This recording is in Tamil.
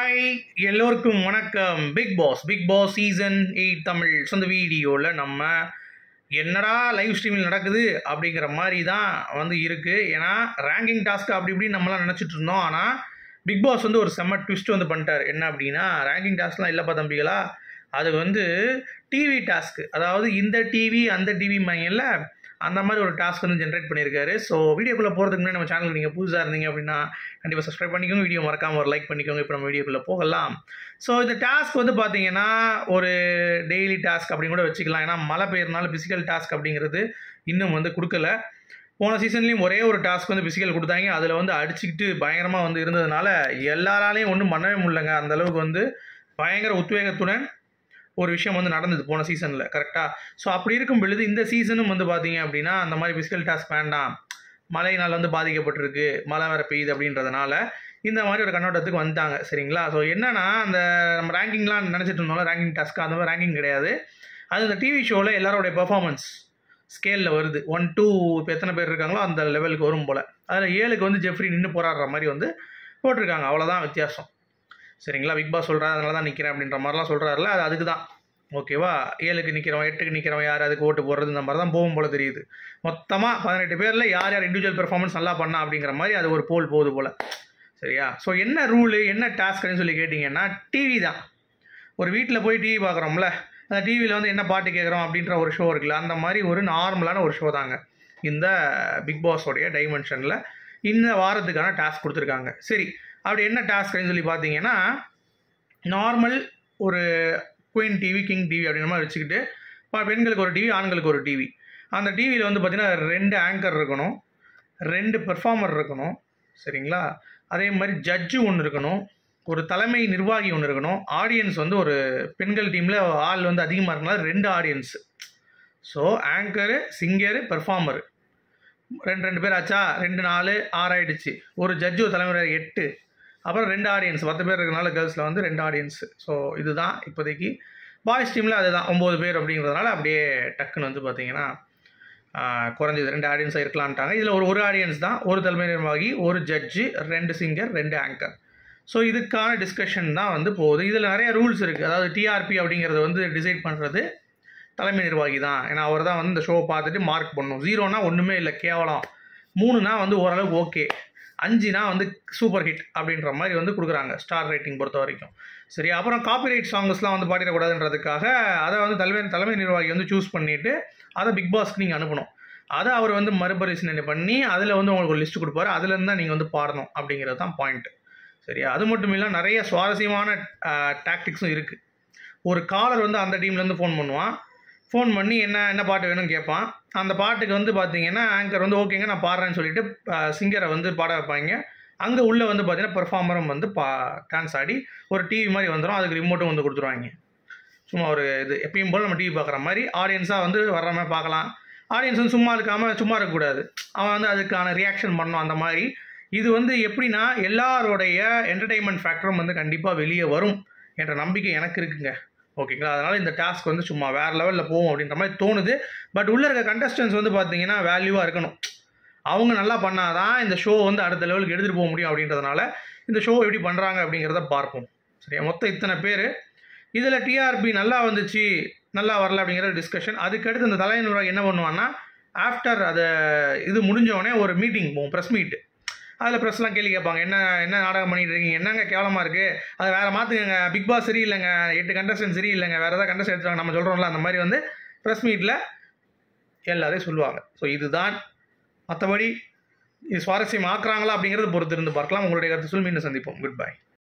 ஹாய் எல்லோருக்கும் வணக்கம் big boss big boss season eight Tamil சொந்த வீடியோவில் நம்ம என்னடா லைவ் ஸ்ட்ரீமில் நடக்குது அப்படிங்கிற மாதிரி தான் வந்து இருக்குது ஏன்னா ரேங்கிங் டாஸ்க் அப்படி இப்படின்னு நம்மளாம் நினச்சிட்டு இருந்தோம் ஆனால் பிக் பாஸ் வந்து ஒரு செம்ம ட்விஸ்ட் வந்து பண்ணிட்டார் என்ன அப்படின்னா ரேங்கிங் டாஸ்க்லாம் இல்லைப்பா தம்பிகளா அது வந்து டிவி டாஸ்க்கு அதாவது இந்த டிவி அந்த டிவி மையல்ல அந்த மாதிரி ஒரு டாஸ்க் வந்து ஜென்ரேட் பண்ணியிருக்காரு ஸோ வீடியோக்குள்ளே போகிறதுக்கு முன்னாடி நம்ம சேனல் நீங்கள் புதுசாக இருந்தீங்க அப்படின்னா கண்டிப்பாக சப்ஸ்கிரைப் பண்ணிக்கோங்க வீடியோ மறக்காமல் ஒரு லைக் பண்ணிக்கோங்க இப்போ நம்ம வீடியோக்குள்ளே போகலாம் ஸோ இந்த டாஸ்க் வந்து பார்த்தீங்கன்னா ஒரு டெய்லி டாஸ்க் அப்படின்னு கூட வச்சுக்கலாம் ஏன்னா மழை பெய்யறதுனால ஃபிசிக்கல் டாஸ்க் அப்படிங்கிறது இன்னும் வந்து கொடுக்கல போன சீசன்லேயும் ஒரே ஒரு டாஸ்க் வந்து ஃபிசிக்கல் கொடுத்தாங்க அதில் வந்து அடிச்சுக்கிட்டு பயங்கரமாக வந்து இருந்ததுனால எல்லாராலையும் ஒன்றும் பண்ணவே முடியலங்க அந்த அளவுக்கு வந்து பயங்கர உத்வேகத்துடன் ஒரு விஷயம் வந்து நடந்தது போன சீசனில் கரெக்டாக ஸோ அப்படி இருக்கும் பொழுது இந்த சீசனும் வந்து பார்த்தீங்க அப்படின்னா அந்த மாதிரி ஃபிசிக்கல் டாஸ்க் வேண்டாம் மழையினால் வந்து பாதிக்கப்பட்டிருக்கு மழை வேறு பெய்யுது அப்படின்றதுனால இந்த மாதிரி ஒரு கண்ணோட்டத்துக்கு வந்துட்டாங்க சரிங்களா ஸோ என்னன்னா அந்த நம்ம ரேங்கிங்லாம் நினச்சிட்டு இருந்தோம்ல ரேங்கிங் டாஸ்க் அந்த மாதிரி ரேங்கிங் கிடையாது அது இந்த டிவி ஷோவில் எல்லாரோடைய பெர்ஃபார்மன்ஸ் ஸ்கேலில் வருது ஒன் டூ இப்போ எத்தனை பேர் இருக்காங்களோ அந்த லெவலுக்கு வரும் போல் அதில் ஏழுக்கு வந்து ஜெஃப்ரி நின்று போராடுற மாதிரி வந்து போட்டிருக்காங்க அவ்வளோதான் வித்தியாசம் சரிங்களா பிக் பாஸ் சொல்கிறாரு அதனால தான் நிற்கிறேன் அப்படின்ற மாதிரிலாம் சொல்கிறாருல அது அதுக்கு தான் ஓகேவா ஏழுக்கு நிற்கிறவன் எட்டுக்கு நிற்கிறவன் யார் அதுக்கு ஓட்டு போடுறது இந்த மாதிரி தான் போகும் போல தெரியுது மொத்தமாக பதினெட்டு பேரில் யார் யார் இண்டிவிஜுவல் பெர்ஃபார்மன்ஸ் நல்லா பண்ணா அப்படிங்கிற மாதிரி அது ஒரு போல் போகுது போல் சரியா ஸோ என்ன ரூலு என்ன டாஸ்க்னு சொல்லி கேட்டிங்கன்னா டிவி தான் ஒரு வீட்டில் போய் டிவி பார்க்குறோம்ல அந்த டிவியில் வந்து என்ன பாட்டு கேட்குறோம் அப்படின்ற ஒரு ஷோ இருக்குல்ல அந்த மாதிரி ஒரு நார்மலான ஒரு ஷோ தாங்க இந்த பிக் பாஸோடைய டைமென்ஷனில் இந்த வாரத்துக்கான டாஸ்க் கொடுத்துருக்காங்க சரி அப்படி என்ன டாஸ்க்னு சொல்லி பார்த்தீங்கன்னா நார்மல் ஒரு குயின் டிவி கிங் டிவி அப்படின்ற மாதிரி வச்சுக்கிட்டு ப- பெண்களுக்கு ஒரு டிவி ஆண்களுக்கு ஒரு டிவி அந்த டிவியில் வந்து பார்த்திங்கன்னா ரெண்டு ஆங்கர் இருக்கணும் ரெண்டு பெர்ஃபார்மர் இருக்கணும் சரிங்களா அதே மாதிரி ஜட்ஜு ஒன்று இருக்கணும் ஒரு தலைமை நிர்வாகி ஒன்று இருக்கணும் ஆடியன்ஸ் வந்து ஒரு பெண்கள் டீமில் ஆள் வந்து அதிகமாக இருக்கனால ரெண்டு audience so anchor singer performer ரெண்டு ரெண்டு பேர் ஆச்சா ரெண்டு நாலு ஆறு ஆயிடுச்சு ஒரு ஜட்ஜு ஒரு தலைமுறை எட்டு அப்புறம் ரெண்டு ஆடியன்ஸ் பத்து பேர் இருக்கனால கேர்ள்ஸில் வந்து ரெண்டு ஆடியன்ஸு ஸோ இதுதான் இப்போதைக்கு பாய்ஸ் டீமில் அதுதான் ஒம்பது பேர் அப்படிங்கிறதுனால அப்படியே டக்குன்னு வந்து பார்த்தீங்கன்னா ஆஹ், குறைஞ்சது ரெண்டு ஆடியன்ஸாக இருக்கலான்ட்டாங்க இதில் ஒரு ஒரு ஆடியன்ஸ் தான் ஒரு தலைமை நிர்வாகி ஒரு ஜட்ஜு ரெண்டு சிங்கர் ரெண்டு ஆங்கர் ஸோ இதுக்கான டிஸ்கஷன் தான் வந்து போகுது இதில் நிறைய ரூல்ஸ் இருக்குது அதாவது டிஆர்பி அப்படிங்கிறத வந்து டிசைட் பண்ணுறது தலைமை நிர்வாகி தான் ஏன்னா அவர் தான் வந்து இந்த ஷோவை பார்த்துட்டு மார்க் பண்ணும் ஜீரோனா ஒன்றுமே இல்லை கேவலம் மூணுனா வந்து ஓரளவுக்கு ஓகே அஞ்சுனா வந்து சூப்பர் ஹிட் அப்படின்ற மாதிரி வந்து கொடுக்குறாங்க ஸ்டார் ரேட்டிங் பொறுத்த வரைக்கும் சரி அப்புறம் காப்பிரைட் சாங்ஸ்லாம் வந்து பாடிடக்கூடாதுன்றதுக்காக அதை வந்து தலைமை தலைமை நிர்வாகி வந்து சூஸ் பண்ணிவிட்டு அதை பிக் பாஸ்க்கு நீங்கள் அனுப்பணும் அதை அவர் வந்து மறுபரிசீலனை பண்ணி அதில் வந்து உங்களுக்கு ஒரு லிஸ்ட் கொடுப்பாரு அதுலேருந்து தான் நீங்கள் வந்து பாடணும் அப்படிங்கிறது தான் பாயிண்ட் சரியா அது மட்டும் இல்லை நிறைய சுவாரஸ்யமான டாக்டிக்ஸும் இருக்குது ஒரு காலர் வந்து அந்த டீம்லேருந்து ஃபோன் பண்ணுவான் ஃபோன் பண்ணி என்ன என்ன பாட்டு வேணும்னு கேட்பான் அந்த பாட்டுக்கு வந்து பார்த்தீங்கன்னா ஆங்கர் வந்து ஓகேங்க நான் பாடுறேன்னு சொல்லிட்டு சிங்கரை வந்து பாட வைப்பாங்க அங்கே உள்ளே வந்து பார்த்தீங்கன்னா பெர்ஃபார்மரும் வந்து பா டான்ஸ் ஆடி ஒரு டிவி மாதிரி வந்துடும் அதுக்கு ரிமோட்டும் வந்து கொடுத்துருவாங்க சும்மா ஒரு இது எப்பயும் போல் நம்ம டிவி பார்க்குற மாதிரி ஆடியன்ஸாக வந்து வர்ற மாதிரி பார்க்கலாம் ஆடியன்ஸ் வந்து சும்மா இருக்காமல் சும்மா இருக்கக்கூடாது அவன் வந்து அதுக்கான ரியாக்ஷன் பண்ணணும் அந்த மாதிரி இது வந்து எப்படின்னா எல்லாரோடைய என்டர்டெயின்மெண்ட் ஃபேக்டரும் வந்து கண்டிப்பாக வெளியே வரும் என்ற நம்பிக்கை எனக்கு இருக்குங்க ஓகேங்களா அதனால் இந்த டாஸ்க் வந்து சும்மா வேறு லெவலில் போகும் அப்படின்ற மாதிரி தோணுது பட் உள்ளே இருக்க கண்டஸ்டன்ஸ் வந்து பார்த்தீங்கன்னா வேல்யூவாக இருக்கணும் அவங்க நல்லா பண்ணாதான் இந்த ஷோ வந்து அடுத்த லெவலுக்கு எடுத்துகிட்டு போக முடியும் அப்படின்றதுனால இந்த ஷோ எப்படி பண்ணுறாங்க அப்படிங்கிறத பார்ப்போம் சரியா மொத்தம் இத்தனை பேர் இதில் டிஆர்பி நல்லா வந்துச்சு நல்லா வரல அப்படிங்கிற டிஸ்கஷன் அதுக்கடுத்து இந்த தலைமை நிர்வாகி என்ன பண்ணுவான்னா ஆஃப்டர் அதை இது முடிஞ்ச ஒரு மீட்டிங் போகும் ப்ரெஸ் மீட் அதில் ப்ரெஸ்லாம் கேள்வி கேட்பாங்க என்ன என்ன நாடகம் பண்ணிட்டு இருக்கீங்க என்னங்க கேவலமாக இருக்குது அதை வேறு மாற்றுங்க பிக் பாஸ் சரியில்லைங்க எட்டு கண்டஸ்டன் சரியில்லைங்க வேறு ஏதாவது கண்டஸ்ட் எடுத்துவாங்க நம்ம சொல்கிறோம்ல அந்த மாதிரி வந்து ப்ரெஸ் மீட்டில் எல்லாரையும் சொல்லுவாங்க ஸோ இதுதான் மற்றபடி இது சுவாரஸ்யம் ஆக்குறாங்களா அப்படிங்கிறத பொறுத்து இருந்து பார்க்கலாம் உங்களுடைய கருத்து சொல் மீண்டும் சந்திப்போம் குட் பை